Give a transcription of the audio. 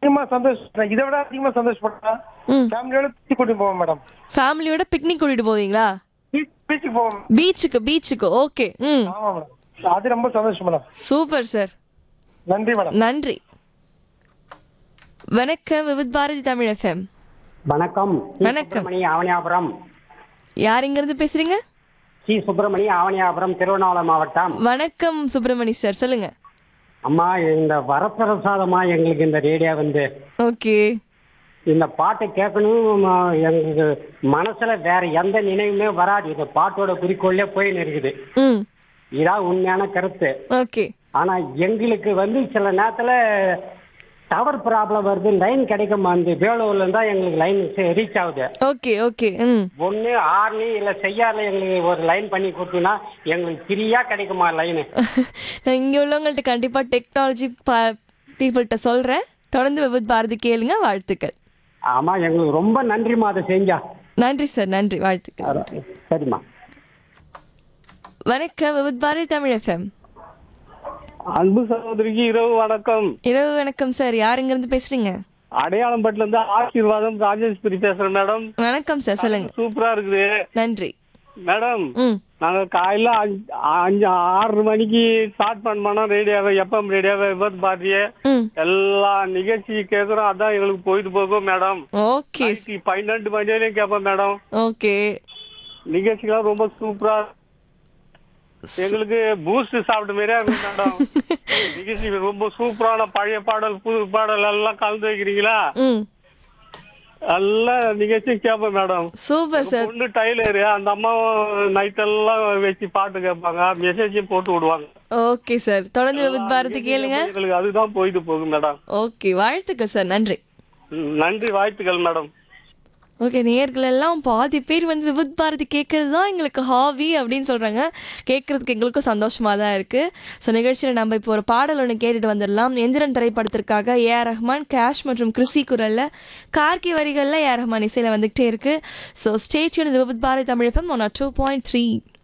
அதிகமா சந்தோஷம் இதை விட அதிகமா சந்தோஷப்பட்டா ம். ஃபேமிலியோட பீச் கூட்டிட்டு போவோம் மேடம் ஃபேமிலியோட பிக்னிக் கூட்டிட்டு போவீங்களா பீச் பீச்சுக்கு போவோம் பீச்சுக்கு பீச்சுக்கு ஓகே ம் ஆமா மேடம் அது ரொம்ப சந்தோஷம் மேடம் சூப்பர் சார் நன்றி மேடம் நன்றி வணக்கம் விவித் பாரதி தமிழ் எஃப்எம் வணக்கம் சி. வணக்கம். சுப்பிரமணி ஆவணியாபுரம் யார் இங்க இருந்து பேசுறீங்க சி சுப்பிரமணி ஆவணியாபுரம் திருவண்ணாமலை மாவட்டம் வணக்கம் சுப்பிரமணி சார் சொல்லுங்க அம்மா இந்த வரப்பிரசாதமா எங்களுக்கு இந்த ரேடியோ வந்து ஓகே இந்த பாட்டை கேட்கணும் ஆ, எங்களுக்கு மனசுல வேற எந்த நினைவுமே வராது இந்த பாட்டோட குறிக்கோள்லயே போயின்னு இருக்குது ம் இதான் உண்மையான கருத்து ஓகே ஆனா எங்களுக்கு வந்து சில நேரத்துல டவர் ப்ராப்ளம் வருது லைன் கிடைக்க மாட்டேங்குது வேலூர்ல இருந்தா எங்களுக்கு லைன் ரீச் ஆகுது ஓகே ஓகே ம் ஒண்ணு ஆர்னி இல்ல செய்யார்ல எங்களுக்கு ஒரு லைன் பண்ணி கொடுத்தீங்கன்னா எங்களுக்கு ஃப்ரீயா கிடைக்குமா லைனு நான் இங்க உள்ளவங்கள்ட்ட கண்டிப்பா டெக்னாலஜி பீப்புள்கிட்ட சொல்றேன் தொடர்ந்து விவித் பாரதி கேளுங்க வாழ்த்துக்கள் ஆமா எங்களுக்கு ரொம்ப நன்றிமா அதை செஞ்சா நன்றி சார் நன்றி வாழ்த்துக்கள் சரிம்மா வணக்கம் விவித் பாரதி தமிழ் எஃப்எம் அன்பு சகோதரிக்கு இரவு வணக்கம் இரவு வணக்கம் சார் யார் இங்க இருந்து பேசுறீங்க அடையாளம்பட்டுல இருந்து ஆசீர்வாதம் ராஜேஸ்வரி பேசுறேன் மேடம் வணக்கம் சார் சொல்லுங்க சூப்பரா இருக்குது நன்றி மேடம் ம் நாங்க காலையில அஞ்சு அஞ்சு ஆறு மணிக்கு ஸ்டார்ட் பண்ணோம்னா ரேடியோவை எஃப்எம் ரேடியோவை விபத் பாரதிய ம் எல்லா நிகழ்ச்சி கேக்குறோம் அதான் எங்களுக்கு பொழுதுபோக்கும் மேடம் ஓகே நைட்டு பன்னெண்டு மணி வரையும் கேட்போம் மேடம் ஓகே நிகழ்ச்சிகள்லாம் ரொம்ப சூப்பரா எங்களுக்கு பூஸ்ட் சாப்பிட்ட மாதிரியா இருக்கும் மேடம் நிகழ்ச்சி ரொம்ப சூப்பரான பழைய பாடல் புது பாடல் எல்லாம் கலந்து வைக்கிறீங்களா ம் எல்லா நிகழ்ச்சியும் கேட்பேன் மேடம் சூப்பர் சார் பொண்ணு டைலரு அந்த அம்மா நைட் எல்லாம் வச்சு பாட்டு கேட்பாங்க மெசேஜும் போட்டு விடுவாங்க ஓகே சார் தொடர்ந்து விவித் பாரதி கேளுங்க எங்களுக்கு அதுதான் போயிட்டு போகும் மேடம் ஓகே வாழ்த்துக்கள் சார் நன்றி ம், நன்றி வாழ்த்துக்கள் மேடம் ஓகே நேர்கள் எல்லாம் பாதி பேர் வந்து விவித் பாரதி கேட்கறது தான் எங்களுக்கு ஹாவி அப்படின்னு சொல்கிறாங்க கேட்கறதுக்கு எங்களுக்கும் சந்தோஷமாக தான் இருக்குது ஸோ நிகழ்ச்சியில் நம்ம இப்போ ஒரு பாடல் ஒன்று கேட்டுட்டு வந்துடலாம் எந்திரன் திரைப்படத்திற்காக ஏஆர் ரஹ்மான் கேஷ் மற்றும் கிறிஸ்டி குரலில் கார்கி வரிகளில் ஏஆர் ரஹ்மான் இசையில் வந்துகிட்டே இருக்குது so stay tuned Vividh Bharati Tamil FM one two point three